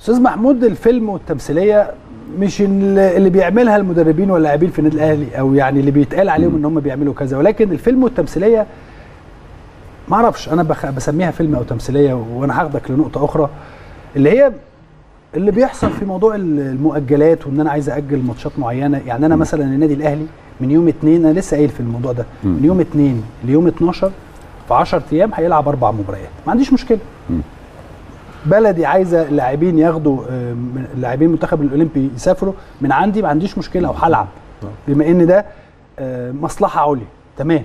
استاذ محمود الفيلم والتمثيليه مش اللي اللي بيعملها المدربين واللاعبين في النادي الاهلي او يعني اللي بيتقال عليهم ان هم بيعملوا كذا ولكن الفيلم والتمثيليه ما اعرفش انا بخ... بسميها فيلم او تمثيليه وانا هاخدك لنقطه اخرى اللي هي اللي بيحصل في موضوع المؤجلات وان انا عايز اجل ماتشات معينه يعني انا مثلا النادي الاهلي من يوم 2 انا لسه قايل في الموضوع ده من يوم 2 ليوم 12 في 10 ايام هيلعب اربع مباريات ما عنديش مشكله بلدي عايزه اللاعبين ياخدوا آه، من- اللاعبين المنتخب الاولمبي يسافروا من عندي ما عنديش مشكله وهلعب بما ان ده آه، مصلحه عليا تمام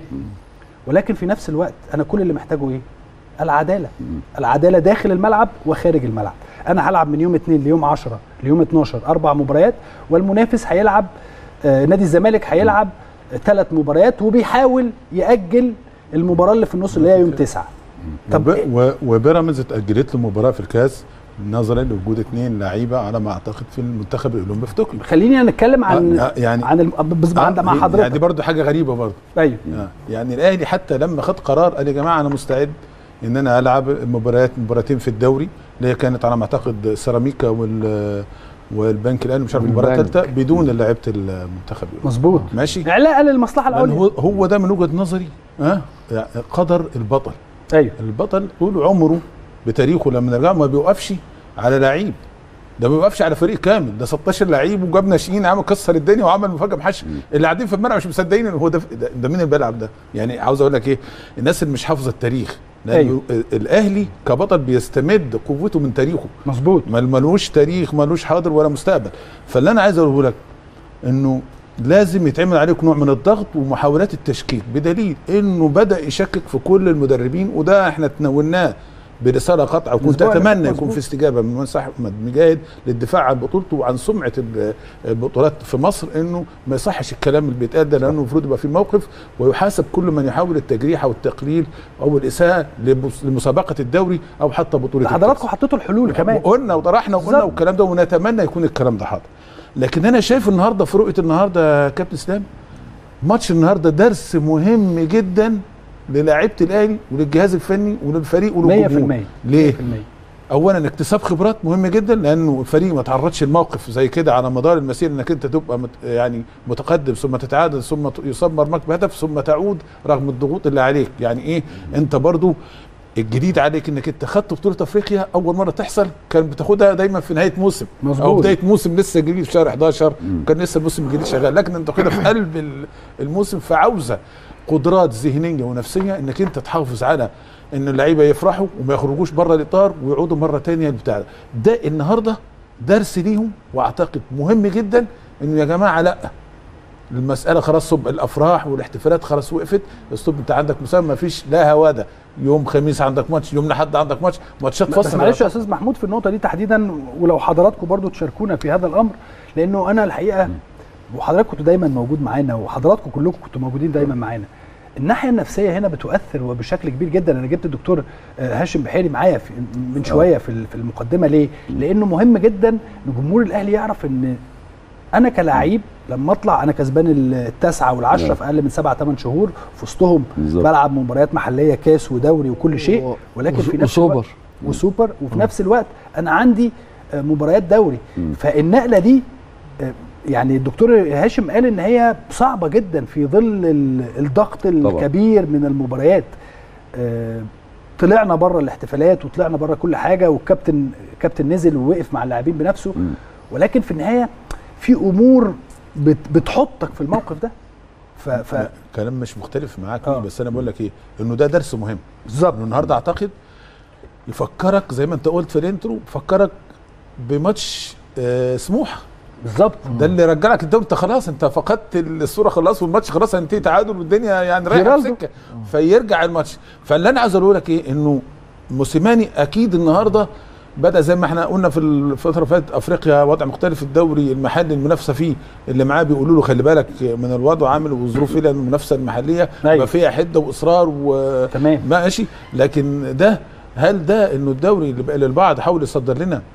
ولكن في نفس الوقت انا كل اللي محتاجه ايه العداله العداله داخل الملعب وخارج الملعب انا هلعب من يوم 2 ليوم 10 ليوم 12 اربع مباريات والمنافس هيلعب آه، نادي الزمالك هيلعب ثلاث مباريات وبيحاول ياجل المباراه اللي في النص اللي هي يوم 9 طب وب- إيه؟ و- وبيراميدز اتاجلت له مباراه في الكاس نظرا لوجود اثنين لعيبه على ما اعتقد في المنتخب الاولمبي في طوكيو خليني نتكلم عن آه، يعني- عن الم... بس عند مع يعني دي حضرتك برضه حاجه غريبه برضه ايوه آه. يعني الاهلي حتى لما خد قرار قال يا جماعه انا مستعد ان انا العب مباريات مباراتين في الدوري اللي هي كانت على ما اعتقد سيراميكا وال والبنك الاهلي مش عارف المباراه والبنك. الثالثه بدون لعيبه المنتخب الأولمبي. مظبوط ماشي اعلاء للمصلحه لأن العليا هو هو ده من وجهه نظري ها يعني قدر البطل ايوه البطل طول عمره بتاريخه لما نرجع ما بيوقفش على لعيب ده ما بيوقفش على فريق كامل ده 16 لعيب وجاب ناشئين عمل كسر الدنيا وعمل مفاجاه محدش اللي قاعدين في الملعب مش مصدقين ان هو ده ده, ده مين اللي بيلعب ده يعني عاوز اقول لك ايه الناس اللي مش حافظه التاريخ لأن أيوه. الاهلي كبطل بيستمد قوته من تاريخه مظبوط ما- ملوش تاريخ ملوش حاضر ولا مستقبل فاللي انا عايز اقوله لك انه لازم يتعمل عليك نوع من الضغط ومحاولات التشكيك بدليل انه بدا يشكك في كل المدربين وده احنا تناولناه برساله قاطعه وكنت الأسبوع اللي اتمنى فات يكون مظبوط. في استجابه من منصح احمد مجاهد للدفاع عن بطولته وعن سمعه ال- البطولات في مصر انه ما يصحش الكلام اللي بيتقال ده لانه المفروض يبقى في موقف ويحاسب كل من يحاول التجريح او التقليل او الاساءه لمس- لمسابقه الدوري او حتى بطوله ده حضراتكم الكأس. حطيتوا الحلول كمان قلنا وطرحنا وقلنا بالظبط. والكلام ده ونتمنى يكون الكلام ده حاضر لكن انا شايف النهارده في رؤيه النهارده يا كابتن اسلام ماتش النهارده درس مهم جدا للاعيبه الاهلي وللجهاز الفني وللفريق 100% وللجمهور ليه 100% اولا اكتساب خبرات مهم جدا لانه الفريق ما تعرضش لموقف زي كده على مدار المسير انك انت تبقى مت يعني متقدم ثم تتعادل ثم ت- يصاب مرماك بهدف ثم تعود رغم الضغوط اللي عليك يعني ايه انت برضو الجديد عليك انك انت خدت بطوله افريقيا اول مره تحصل كان بتاخدها دايما في نهايه موسم او مظبوط. بدايه موسم لسه جديد في شهر 11 كان لسه الموسم الجديد شغال لكن انت كده في قلب ال- الموسم فعاوزه قدرات ذهنيه ونفسيه انك انت تحافظ على ان اللعيبه يفرحوا وما يخرجوش بره الاطار ويعودوا مره تانية للبتاع ده ده النهارده درس ليهم واعتقد مهم جدا انه يا جماعه لا المساله خلاص صب الافراح والاحتفالات خلاص وقفت اسلوب انت عندك مسمى ما فيش لا هواده يوم خميس عندك ماتش يوم الاحد عندك ماتش ماتشات بس فصل معلش يا استاذ محمود في النقطه دي تحديدا ولو حضراتكم برضو تشاركونا في هذا الامر لانه انا الحقيقه وحضراتكم كنتوا دايما موجود معانا وحضراتكم كلكم كنتوا موجودين دايما معانا الناحيه النفسيه هنا بتؤثر وبشكل كبير جدا انا جبت الدكتور آه، هاشم بحيري معايا في من شويه في ال- في المقدمه ليه لانه مهم جدا ان جمهور الاهلي يعرف ان انا كلاعب لما اطلع انا كسبان التاسعه والعشره نعم. في اقل من سبعة ثمان شهور في وسطهم بالظبط. بلعب مباريات محليه كاس ودوري وكل شيء و- ولكن في وس- نفس الوقت وسوبر. وسوبر وفي نفس الوقت انا عندي آه، مباريات دوري فالنقله دي آه، يعني الدكتور هاشم قال ان هي صعبه جدا في ظل ال- الضغط الكبير من المباريات آه، طلعنا بره الاحتفالات وطلعنا بره كل حاجه والكابتن كابتن نزل ووقف مع اللاعبين بنفسه ولكن في النهايه في امور بت بتحطك في الموقف ده ف, ف... لا، كلام مش مختلف معاك آه. فيه بس انا بقول لك ايه انه ده درس مهم بالظبط انه النهارده اعتقد يفكرك زي ما انت قلت في الانترو فكرك بماتش آه سموحه بالظبط ده اللي رجعك الدوري انت خلاص انت فقدت الصوره خلاص والماتش خلاص هينتهي تعادل والدنيا يعني رايحه في جيرالدو. سكه فيرجع الماتش فاللي انا عايز اقوله لك ايه انه موسيماني اكيد النهارده بدا زي ما احنا قلنا في الفتره اللي فاتت افريقيا وضع مختلف الدوري المحلي المنافسه فيه اللي معاه بيقولوا له خلي بالك من الوضع عامل وظروف ايه لان المنافسه المحليه أيوة. يبقى فيها حده واصرار تمام. وماشي لكن ده هل ده انه الدوري اللي بقى للبعض حاول يصدر لنا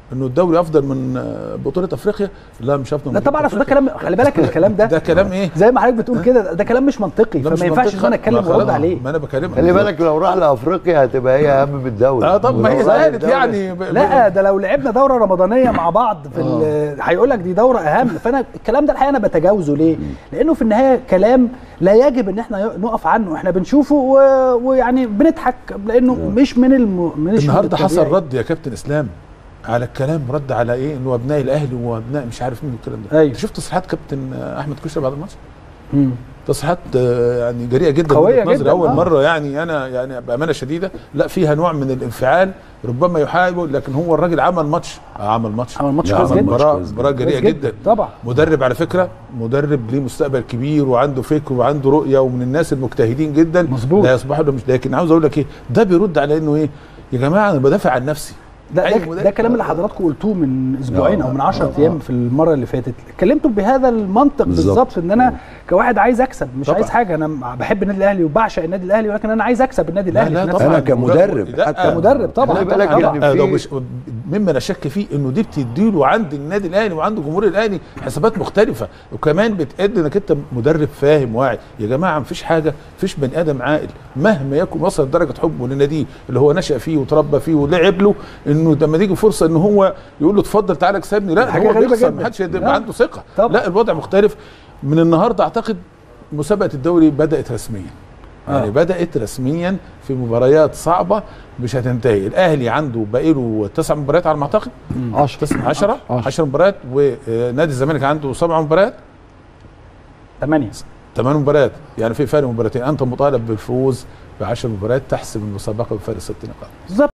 انه الدوري افضل من آه، بطوله افريقيا لا مش افضل من لا بطولة طبعا اصل ده أفريقيا. كلام خلي بالك الكلام ده ده كلام ايه زي ما حضرتك بتقول كده ده كلام مش منطقي ده مش فما ينفعش منطقي ان انا اتكلم ما وارد خلاص، عليه ما انا بكلمك خلي بالك لو راح لافريقيا هتبقى هي اهم من الدوري اه طب ما هي ولو راح زالت الدوري- يعني ب- لا ده لو لعبنا دوره رمضانيه مع بعض في ال- هيقول لك دي دوره اهم فانا الكلام ده الحقيقه انا بتجاوزه ليه؟ لانه في النهايه كلام لا يجب ان احنا نقف عنه احنا بنشوفه و... ويعني بنضحك لانه مش من الم... مش من النهارده حصل الطبيعي. رد يا كابتن اسلام على الكلام رد على ايه انه ابناء الاهلي وابناء مش عارف مين والكلام ده أيوة. انت شفت تصريحات كابتن احمد كشري بعد الماتش مم. تصريحات آه، يعني جريئه جدا من قوية وجهة نظري جداً، اول آه. مره يعني انا يعني بامانه شديده لا فيها نوع من الانفعال ربما يحاول لكن هو الراجل عمل ماتش آه، عمل ماتش عمل ماتش لا، كويس عمل جدا ماتش مباراه كويس مباراه جريئه كويس جدا طبعا مدرب على فكره مدرب ليه مستقبل كبير وعنده فكر وعنده رؤيه ومن الناس المجتهدين جدا مظبوط. لا يصبحوا له مش لكن عاوز اقول لك ايه ده بيرد على انه ايه يا جماعه انا بدافع عن نفسي ده أي ده, مدرب. ده كلام اللي حضراتكم قلتوه من اسبوعين او من 10 آه، ايام آه. في المره اللي فاتت اتكلمتوا بهذا المنطق بالظبط. بالظبط ان انا كواحد عايز اكسب مش طبعا. عايز حاجه انا بحب النادي الاهلي وبعشق النادي الاهلي ولكن انا عايز اكسب النادي لا الاهلي لا في نفس طبعا أنا كمدرب لا، حتى. كمدرب طبعا خلي بالك طبعا. إن آه، في- ده مش مما لا شك فيه انه دي بتديله عند النادي الاهلي وعند جمهور الاهلي حسابات مختلفه وكمان بتأدي انك انت مدرب فاهم واعي يا جماعه مفيش حاجه مفيش بني ادم عاقل مهما يكن وصل لدرجه حبه للنادي اللي هو نشأ فيه وتربى فيه ولعب له انه لما تيجي فرصه ان هو يقول له اتفضل تعالى اكسبني لا حاجة هو غريبة بيخسر جدا. محدش يبقى لا. عنده ثقه طبعا. لا الوضع مختلف من النهارده اعتقد مسابقه الدوري بدات رسميا يعني آه. بدات رسميا في مباريات صعبه مش هتنتهي الاهلي عنده باقي له تسع مباريات على ما اعتقد 10 10 عشرة. 10 مباريات ونادي الزمالك عنده سبع مباريات 8 ثمان مباريات يعني في فرق مباراتين انت مطالب بالفوز ب 10 مباريات تحسم المسابقه بفارق ست نقاط بالظبط